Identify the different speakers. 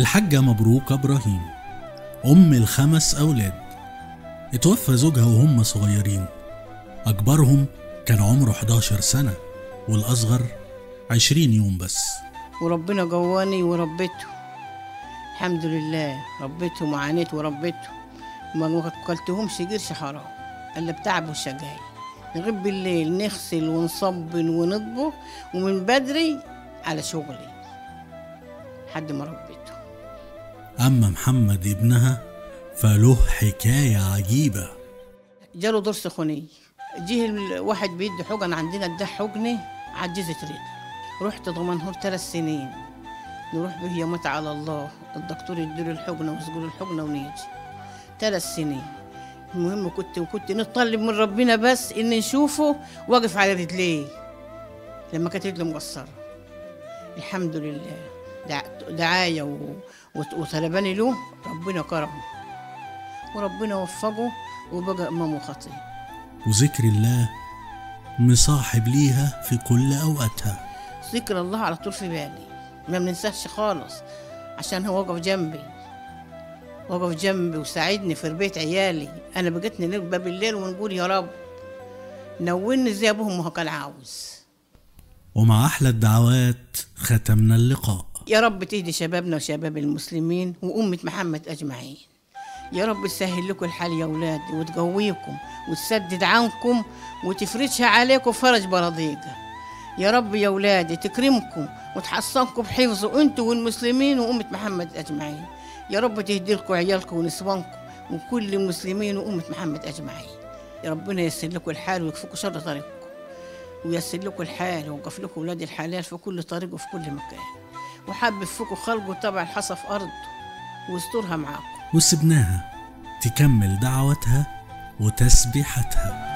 Speaker 1: الحاجة مبروكة إبراهيم أم الخمس أولاد اتوفى زوجها وهم صغيرين أكبرهم كان عمره 11 سنة والأصغر 20 يوم بس
Speaker 2: وربنا جواني وربيته الحمد لله ربيتهم وعانيت وربيتهم ما اكلتهمش قرش حرام الا بتعب وشجاي نغيب بالليل نغسل ونصبن ونطبخ ومن بدري على شغلي لحد ما ربيته
Speaker 1: أما محمد ابنها فله حكاية عجيبة
Speaker 2: جاله دور سخونية جه الواحد بيدي حقن عندنا اداه حقنة عجزت رجل رحت ضمنهور ثلاث سنين نروح به يموت على الله الدكتور يديله الحقنة ويسجل الحقنة ونيجي ثلاث سنين المهم كنت وكنت نطلب من ربنا بس ان نشوفه واقف على رجليه لما كانت رجله مقصرة الحمد لله دع- دعاية و- وت- وطلباني له ربنا كرمه وربنا وفقه وبقى إمام خطيب
Speaker 1: وذكر الله مصاحب ليها في كل أوقاتها
Speaker 2: ذكر الله على طول في بالي ما بننساش خالص عشان هو وقف جنبي وقف جنبي وساعدني في ربية عيالي انا بقيتني نلقى باب الليل ونقول يا رب نوني زي ابوهم ما هو كان عاوز
Speaker 1: ومع أحلى الدعوات ختمنا اللقاء
Speaker 2: يا رب تهدي شبابنا وشباب المسلمين وأمة محمد أجمعين يا رب تسهل لكم الحال يا أولادي وتقويكم وتسدد عنكم وتفرجها عليكم فرج براضيقة يا رب يا أولادي تكرمكم وتحصنكم بحفظه أنتوا والمسلمين وأمة محمد أجمعين يا رب تهدي لكم عيالكم ونسوانكم وكل المسلمين وأمة محمد أجمعين يا ربنا ييسر لكم الحال ويكفيكم شر طريقكم وييسر لكم الحال ويوقف لكم ولاد الحلال في كل طريق وفي كل مكان وحبب فيكم خلقه تبع الحصى في أرض واسترها معاكم
Speaker 1: وسبناها تكمل دعوتها وتسبيحتها